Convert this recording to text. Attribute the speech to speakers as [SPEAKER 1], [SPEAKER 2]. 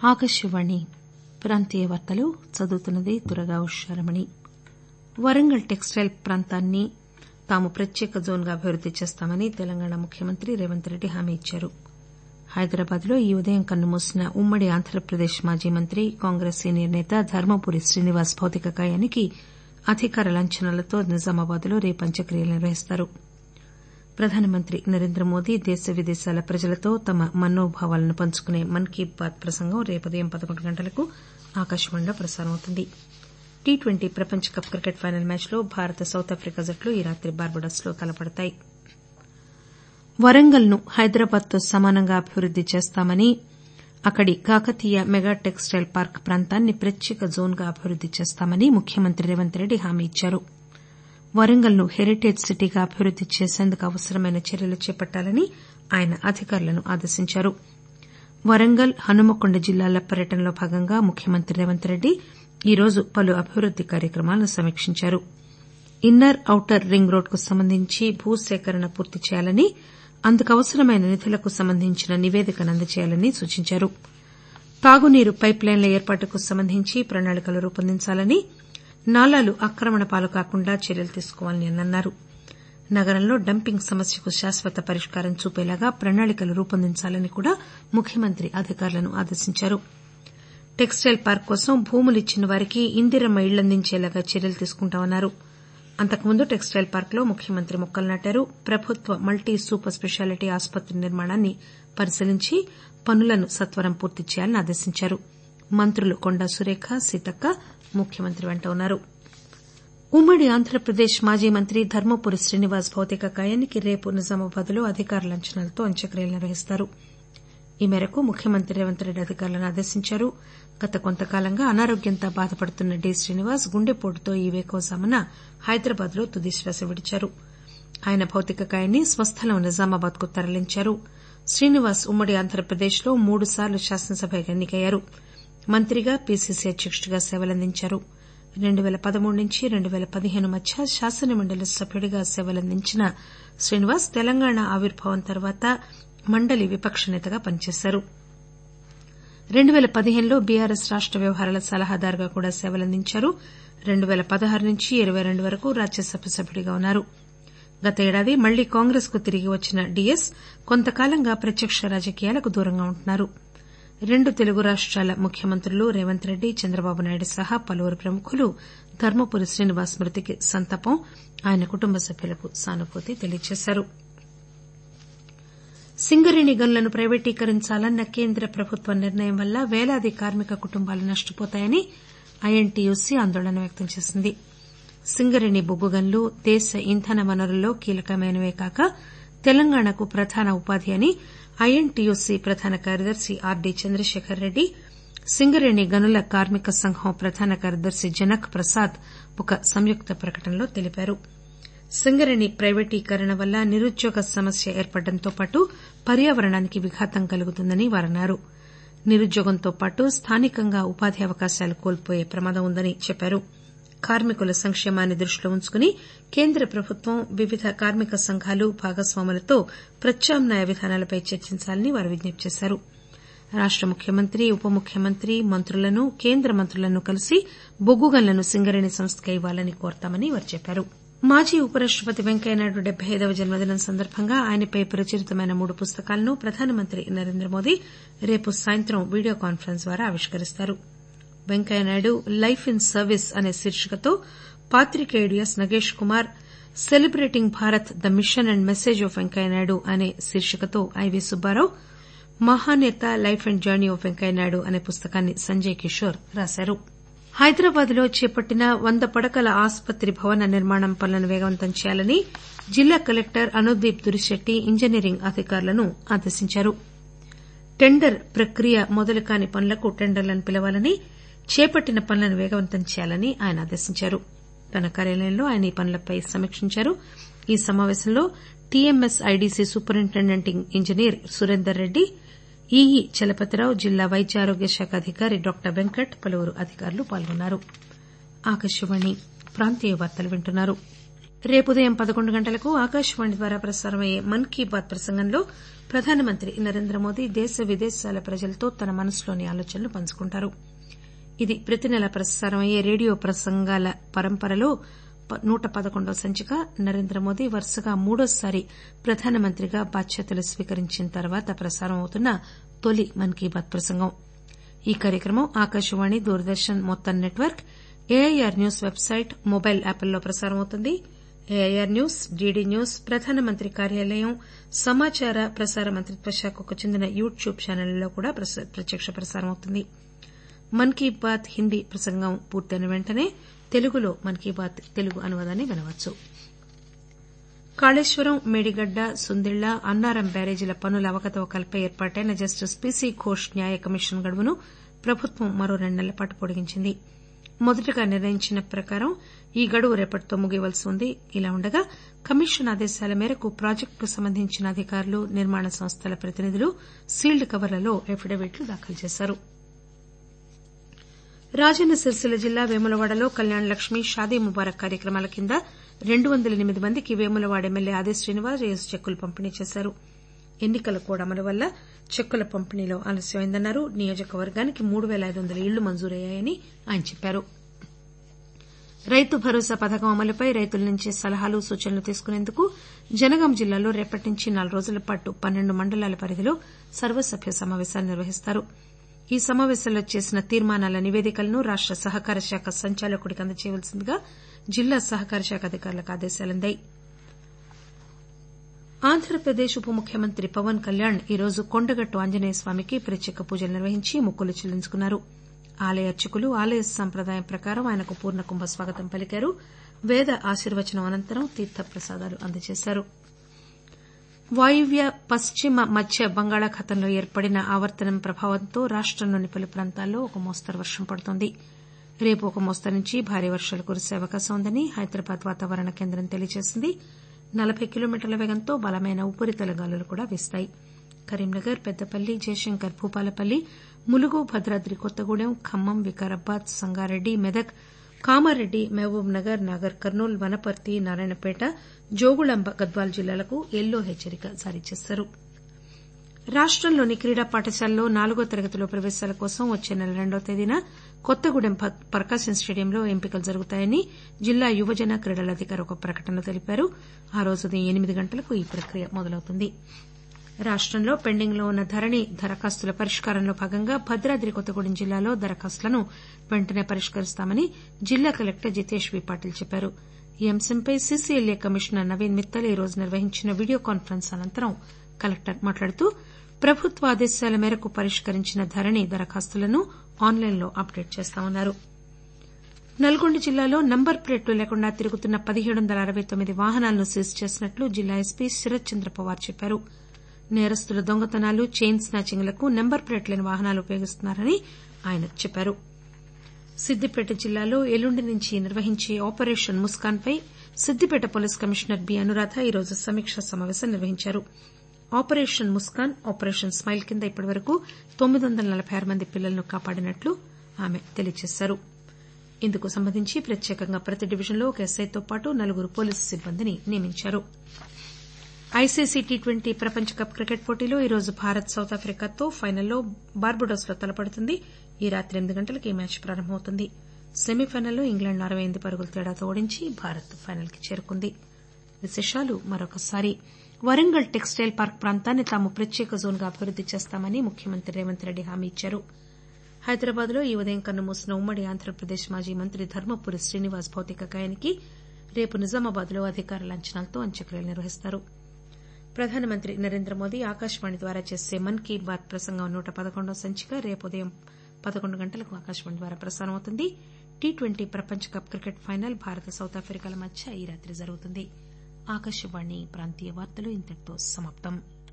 [SPEAKER 1] ఆకాశవాణి ప్రాంతీయ వార్తలు చదువుతున్నది దుర్గా ఉషారమణి వరంగల్ టెక్స్టైల్ ప్రాంతాన్ని తాము ప్రత్యేక జోన్ గా అభివృద్ది చేస్తామని తెలంగాణ ముఖ్యమంత్రి రేవంత్ రెడ్డి హామీ ఇచ్చారు హైదరాబాద్ లో ఈ ఉదయం కన్నుమూసిన ఉమ్మడి ఆంధ్రప్రదేశ్ మాజీ మంత్రి కాంగ్రెస్ సీనియర్ నేత ధర్మపురి శ్రీనివాస్ భౌతిక కాయానికి అధికార లాంఛనాలతో నిజామాబాద్ లో రేపు అంత్యక్రియలు నిర్వహిస్తారు ప్రధానమంత్రి నరేంద్రమోదీ దేశ విదేశాల ప్రజలతో తమ మనోభావాలను పంచుకునే మన్ కీ బాత్ ప్రసంగం రేపు ఉదయం పదకొండు గంటలకు ఆకాశవాణిలో ప్రసారమవుతుంది టీ ట్వంటీ ప్రపంచ కప్ క్రికెట్ ఫైనల్ మ్యాచ్ లో భారత్ సౌతాఫ్రికా జట్లు ఈ రాత్రి బార్బడోస్ లో తలపడతాయి వరంగల్ ను హైదరాబాద్ తో సమానంగా అభివృద్ది చేస్తామని అక్కడి కాకతీయ మెగా టెక్స్టైల్ పార్క్ ప్రాంతాన్ని ప్రత్యేక జోన్ గా అభివృద్ది చేస్తామని ముఖ్యమంత్రి రేవంత్ రెడ్డి హామీ ఇచ్చారు వరంగల్ ను హెరిటేజ్ సిటీగా అభివృద్ది చేసేందుకు అవసరమైన చర్యలు చేపట్టాలని ఆయన అధికారులను ఆదేశించారు వరంగల్ హనుమకొండ జిల్లాల పర్యటనలో భాగంగా ముఖ్యమంత్రి రేవంత్ రెడ్డి ఈరోజు పలు అభివృద్ది కార్యక్రమాలను సమీక్షించారు ఇన్నర్ ఔటర్ రింగ్ రోడ్డుకు సంబంధించి భూసేకరణ పూర్తి చేయాలని అందుకు అవసరమైన నిధులకు సంబంధించిన నివేదికను అందజేయాలని సూచించారు తాగునీరు పైప్ లైన్ల ఏర్పాటుకు సంబంధించి ప్రణాళికలు రూపొందించాలని నాలాలు ఆక్రమణ పాలు కాకుండా చర్యలు తీసుకోవాలని ఆయన అన్నారు నగరంలో డంపింగ్ సమస్యకు శాశ్వత పరిష్కారం చూపేలాగా ప్రణాళికలు రూపొందించాలని కూడా ముఖ్యమంత్రి అధికారులను ఆదేశించారు టెక్స్టైల్ పార్క్ కోసం భూములు ఇచ్చిన వారికి ఇందిరమ్మ ఇళ్లందించేలాగా చర్యలు తీసుకుంటామన్నారు అంతకుముందు టెక్స్టైల్ పార్క్ లో ముఖ్యమంత్రి మొక్కలు నాటారు ప్రభుత్వ మల్టీ సూపర్ స్పెషాలిటీ ఆసుపత్రి నిర్మాణాన్ని పరిశీలించి పనులను సత్వరం పూర్తి చేయాలని ఆదేశించారు మంత్రులు కొండా సురేఖ సీతక్క ముఖ్యమంత్రి వెంట ఉన్నారు ఉమ్మడి ఆంధ్రప్రదేశ్ మాజీ మంత్రి ధర్మపురి శ్రీనివాస్ భౌతిక కాయానికి రేపు నిజామాబాద్ లో అధికార లాంఛనాలతో అంత్యక్రియలు నిర్వహిస్తారు ఈ మేరకు ముఖ్యమంత్రి రేవంత్ రెడ్డి అధికారులను ఆదేశించారు గత కొంతకాలంగా అనారోగ్యంతో బాధపడుతున్న డి శ్రీనివాస్ గుండెపోటుతో ఈ వేకువజామున హైదరాబాద్ లో తుదిశ్వాస విడిచారు ఆయన భౌతిక కాయాన్ని స్వస్థలం నిజామాబాద్ కు తరలించారు శ్రీనివాస్ ఉమ్మడి ఆంధ్రప్రదేశ్ లో మూడుసార్లు శాసనసభకు ఎన్నికయ్యారు మంత్రిగా పీసీసీ అధ్యకుడిగా సేవలందించారు రెండు పేల పదమూడు నుంచి రెండు పేల పదిహేను మధ్య శాసనమండలి సభ్యుడిగా సేవలందించిన శ్రీనివాస్ తెలంగాణ ఆవిర్భావం తర్వాత మండలి విపక్ష నేతగా పనిచేశారు రెండు పేల పదిహేనులో బీఆర్ఎస్ రాష్ట వ్యవహారాల సలహాదారుగా కూడా సేవలందించారు రెండు పేల పదహారు నుంచి ఇరవై రెండు వరకు రాజ్యసభ సభ్యుడిగా ఉన్నారు గత ఏడాది మళ్లీ కాంగ్రెస్ కు తిరిగి వచ్చిన డీఎస్ కొంతకాలంగా ప్రత్యక్ష రాజకీయాలకు దూరంగా ఉంటున్నారు రెండు తెలుగు రాష్టాల ముఖ్యమంత్రులు రేవంత్ రెడ్డి చంద్రబాబు నాయుడు సహా పలువురు ప్రముఖులు ధర్మపురి శ్రీనివాస్ మృతికి సంతాపం ఆయన కుటుంబ సభ్యులకు సానుభూతి తెలియజేశారు సింగరేణి గనులను ప్రైవేటీకరించాలన్న కేంద్ర ప్రభుత్వ నిర్ణయం వల్ల పేలాది కార్మిక కుటుంబాలు నష్టపోతాయని ఐఎన్టీయూసీ ఆందోళన వ్యక్తం చేసింది సింగరేణి బొగ్గు గనులు దేశ ఇంధన వనరుల్లో కీలకమైనవే కాక తెలంగాణకు ప్రధాన ఉపాధి అని ఐఎన్టీయూసీ ప్రధాన కార్యదర్శి ఆర్డీ చంద్రశేఖర్ రెడ్డి సింగరేణి గనుల కార్మిక సంఘం ప్రధాన కార్యదర్శి జనక్ ప్రసాద్ ఒక సంయుక్త ప్రకటనలో తెలిపారు సింగరేణి ప్రైవేటీకరణ వల్ల నిరుద్యోగ సమస్య ఏర్పడడంతో పాటు పర్యావరణానికి విఘాతం కలుగుతుందని వారన్నారు నిరుద్యోగంతో పాటు స్థానికంగా ఉపాధి అవకాశాలు కోల్పోయే ప్రమాదం ఉందని చెప్పారు కార్మికుల సంక్షేమాన్ని దృష్టిలో ఉంచుకుని కేంద్ర ప్రభుత్వం వివిధ కార్మిక సంఘాలు భాగస్వాములతో ప్రత్యామ్నాయ విధానాలపై చర్చించాలని వారు విజ్ఞప్తి చేశారు రాష్ట ముఖ్యమంత్రి ఉప ముఖ్యమంత్రి మంత్రులను కేంద్ర మంత్రులను కలిసి బొగ్గు గనులను సింగరేణి సంస్థకే ఇవ్వాలని కోరతామని వారు చెప్పారు మాజీ ఉపరాష్టపతి వెంకయ్యనాయుడు డెబ్బై ఐదవ జన్మదినం సందర్భంగా ఆయనపై ప్రచురితమైన మూడు పుస్తకాలను ప్రధానమంత్రి నరేంద్రమోదీ రేపు సాయంత్రం వీడియో కాన్పరెన్స్ ద్వారా ఆవిష్కరిస్తారు వెంకయ్యనాయుడు లైఫ్ ఇన్ సర్వీస్ అనే శీర్షికతో పాత్రికేయుడు yes Nagesh Kumar celebrating Bharat the machine and message of Venkaiah Naidu అనే శీర్షికతో ఐవీ సుబ్బారావు మహానేత life and journey of Venkaiah Naidu అనే పుస్తకాన్ని సంజయ్ కిషోర్ రాశారు హైదరాబాద్ లో చేపట్టిన వంద పడకల ఆసుపత్రి భవన నిర్మాణం పనులను వేగవంతం చేయాలని జిల్లా కలెక్టర్ అనుదీప్ దురిశెట్టి ఇంజనీరింగ్ అధికారులను ఆదేశించారు టెండర్ ప్రక్రియ మొదలుకాని పనులకు టెండర్లను పిలవాలని చేపట్టిన పనులను వేగవంతం చేయాలని ఆయన ఆదేశించారు తన కార్యాలయంలో ఆయన ఈ పనులపై సమీక్షించారు ఈ సమాపేశంలో TMS IDC superintendent engineer Surender Reddy EE Chalapathirao జిల్లా వైద్య ఆరోగ్య శాఖ అధికారి డాక్టర్ వెంకట్ పలువురు అధికారులు పాల్గొన్నారు రేపు ఉదయం పదకొండు గంటలకు ఆకాశవాణి ద్వారా ప్రసారమయ్యే మన్ కీ బాత్ ప్రసంగంలో ప్రధానమంత్రి నరేంద్రమోదీ దేశ విదేశాల ప్రజలతో తన మనసులోని ఆలోచనలు పంచుకుంటారు ఇది ప్రతి నెలా ప్రసారమయ్యే రేడియో ప్రసంగాల పరంపరలో నూట పదకొండవ సంచిక నరేంద్రమోదీ వరుసగా మూడోసారి ప్రధానమంత్రిగా బాధ్యతలు స్వీకరించిన తర్వాత ప్రసారం అవుతున్న తొలి మన్ కీ బాత్ ప్రసంగం ఈ కార్యక్రమం ఆకాశవాణి దూరదర్శన్ మొత్తం network AIR news website mobile యాప్ల్లో ప్రసారమవుతుంది ఏఐఆర్ న్యూస్ డీడీ న్యూస్ ప్రధానమంత్రి కార్యాలయం సమాచార ప్రసార మంత్రిత్వ శాఖకు చెందిన యూట్యూబ్ ఛానళ్లలో కూడా ప్రత్యక్ష ప్రసారమవుతుంది మన్ కీ బాత్ హిందీ ప్రసంగం పూర్తయిన వెంటనే తెలుగులో మన్ కీ బాత్ తెలుగు అనువాదాన్ని వినవచ్చు కాళేశ్వరం మేడిగడ్డ సుందిళ్ల అన్నారం బ్యారేజీల పనుల అవకతవకలపై ఏర్పాటైన జస్టిస్ పీసీ ఘోష్ న్యాయ కమిషన్ గడువును ప్రభుత్వం మరో రెండు నెలల పాటు పొడిగించింది మొదటగా నిర్ణయించిన ప్రకారం ఈ గడువు రేపటితో ముగియవలసి ఉంది ఇలా ఉండగా కమిషన్ ఆదేశాల మేరకు ప్రాజెక్టుకు సంబంధించిన అధికారులు నిర్మాణ సంస్థల ప్రతినిధులు సీల్డ్ కవర్లలో అఫిడవిట్లు దాఖలు చేశారు రాజన్న సిరిసిల్ల జిల్లా వేములవాడలో కళ్యాణ్ లక్ష్మి షాదీ ముబారక్ కార్యక్రమాల కింద రెండు వందల ఎనిమిది మందికి వేములవాడ ఎమ్మెల్యే ఆది శ్రీనివాస్ ఈరోజు చెక్కులు పంపిణీ చేశారు ఎన్నికల కోడ్ అమలు వల్ల చెక్కుల పంపిణీలో ఆలస్యమైందన్నారు నియోజకవర్గానికి మూడు పేల ఐదు వందల ఇళ్లు మంజూరయ్యాయని ఆయన చెప్పారు రైతు భరోసా పథకం అమలుపై రైతుల నుంచి సలహాలు సూచనలు తీసుకునేందుకు జనగాం జిల్లాలో రేపటి నుంచి నాలుగు రోజుల పాటు పన్నెండు మండలాల పరిధిలో సర్వసభ్య సమాపేశాలు నిర్వహిస్తారు ఈ సమాపేశాల్లో చేసిన తీర్మానాల నివేదికలను రాష్ట సహకార శాఖ సంచాలకుడికి అందజేయవలసిందిగా జిల్లా సహకార శాఖ అధికారులకు ఆదేశాలందాయి ఆంధ్రప్రదేశ్ ఉప ముఖ్యమంత్రి పవన్ కళ్యాణ్ ఈరోజు కొండగట్టు ఆంజనేయ స్వామికి ప్రత్యేక పూజలు నిర్వహించి మొక్కులు చెల్లించుకున్నారు ఆలయ అర్చకులు ఆలయ సంప్రదాయం ప్రకారం ఆయనకు పూర్ణ కుంభ స్వాగతం పలికారు పేద ఆశీర్వచనం అనంతరం తీర్థ ప్రసాదాలు అందజేశారు వాయువ్య పశ్చిమ మధ్య బంగాళాఖాతంలో ఏర్పడిన ఆవర్తనం ప్రభావంతో రాష్టంలోని పలు ప్రాంతాల్లో ఒక మోస్తరు వర్షం పడుతోంది రేపు ఒక మోస్తరు నుంచి భారీ వర్షాలు కురిసే అవకాశం ఉందని హైదరాబాద్ వాతావరణ కేంద్రం తెలియజేసింది నలబై కిలోమీటర్ల వేగంతో బలమైన ఉపరితల గాలులు కూడా వీస్తాయి కరీంనగర్ పెద్దపల్లి జయశంకర్ భూపాలపల్లి ములుగు భద్రాద్రి కొత్తగూడెం ఖమ్మం వికారాబాద్ సంగారెడ్డి మెదక్ కామారెడ్డి మహబూబ్ నగర్ నాగర్ కర్నూల్ వనపర్తి నారాయణపేట జోగుళంబ గద్వాల్ జిల్లాలకు ఎల్లో హెచ్చరిక జారీ చేశారు రాష్టంలోని క్రీడా పాఠశాలల్లో నాలుగో తరగతిలో ప్రవేశాల కోసం వచ్చే నెల రెండవ తేదీన కొత్తగూడెం ప్రకాశం స్టేడియంలో ఎంపికలు జరుగుతాయని జిల్లా యువజన క్రీడల అధికారి ఒక ప్రకటనలో తెలిపారు ఆ రోజు ఉదయం ఎనిమిది గంటలకు ఈ ప్రక్రియ మొదలవుతుంది రాష్టంలో పెండింగ్లో ఉన్న ధరణి దరఖాస్తుల పరిష్కారంలో భాగంగా భద్రాద్రి కొత్తగూడెం జిల్లాలో దరఖాస్తులను వెంటనే పరిష్కరిస్తామని జిల్లా కలెక్టర్ జితేష్ వి పాటిల్ చెప్పారు ఈ అంశంపై సీసీఎల్ఏ కమిషనర్ నవీన్ మిత్తల్ ఈ రోజు నిర్వహించిన వీడియో కాన్పరెన్స్ అనంతరం కలెక్టర్ మాట్లాడుతూ ప్రభుత్వ ఆదేశాల మేరకు పరిష్కరించిన ధరణి దరఖాస్తులను ఆన్లైన్లో అప్డేట్ చేస్తామన్నారు నల్గొండ జిల్లాలో నంబర్ ప్లేట్లు లేకుండా తిరుగుతున్న పదిహేడు వందల అరవై తొమ్మిది వాహనాలను సీజ్ చేసినట్లు జిల్లా ఎస్పీ శరత్ చంద్ర పవార్ చెప్పారు నేరస్తులు దొంగతనాలు చైన్ స్నాచింగ్లకు నెంబర్ ప్లేట్ లేని వాహనాలు ఉపయోగిస్తున్నారని ఆయన చెప్పారు సిద్దిపేట జిల్లాలో ఎల్లుండి నుంచి నిర్వహించే ఆపరేషన్ ముస్కాన్ పై Siddipet police commissioner B Anuradha ఈరోజు సమీక్షా సమాపేశం నిర్వహించారు ఆపరేషన్ ముస్కాన్ ఆపరేషన్ స్మైల్ కింద ఇప్పటివరకు తొమ్మిది వందల నలబై ఆరు మంది పిల్లలను కాపాడినట్లు ఆమె తెలియజేశారు ఇందుకు సంబంధించి ప్రత్యేకంగా ప్రతి డివిజన్లో ఒక ఎస్ఐతో పాటు నలుగురు పోలీసు సిబ్బందిని నియమించారు ఐసీసీ టీ ట్వంటీ ప్రపంచ కప్ క్రికెట్ పోటీలో ఈరోజు భారత్ సౌత్ ఆఫ్రికాతో ఫైనల్లో బార్బడోస్ లో తలపడుతుంది ఈ రాత్రి ఎనిమిది గంటలకు ఈ మ్యాచ్ ప్రారంభమవుతుంది సెమీఫైనల్లో ఇంగ్లాండ్ అరవై ఎనిమిది పరుగుల తేడాతో ఓడించి భారత్ ఫైనల్ కి చేరుకుంది విశేషాలు మరొకసారి వరంగల్ టెక్స్టైల్ పార్క్ ప్రాంతాన్ని తాము ప్రత్యేక జోన్ గా అభివృద్ది చేస్తామని ముఖ్యమంత్రి రేవంత్ రెడ్డి హామీ ఇచ్చారు హైదరాబాద్ లో ఈ ఉదయం కన్నుమూసిన ఉమ్మడి ఆంధ్రప్రదేశ్ మాజీ మంత్రి ధర్మపురి శ్రీనివాస్ భౌతిక కాయానికి రేపు నిజామాబాద్ లో అధికారుల అంచనాలతో అంత్యక్రియలు నిర్వహిస్తారు ప్రధానమంత్రి నరేంద్ర మోదీ ఆకాశవాణి ద్వారా చేసే మన్ కీ బాత్ ప్రసంగం నూట పదకొండవ సంచిక రేపు ఉదయం పదకొండు గంటలకు ఆకాశవాణి ద్వారా ప్రసారం అవుతుంది టీ ట్వంటీ ప్రపంచ cup cricket final Bharat South ఆఫ్రికాల మధ్య ఈ రాత్రి జరుగుతుంది ఆకాశవాణి ప్రాంతీయ వార్తలు ఇంతటితో సమాప్తం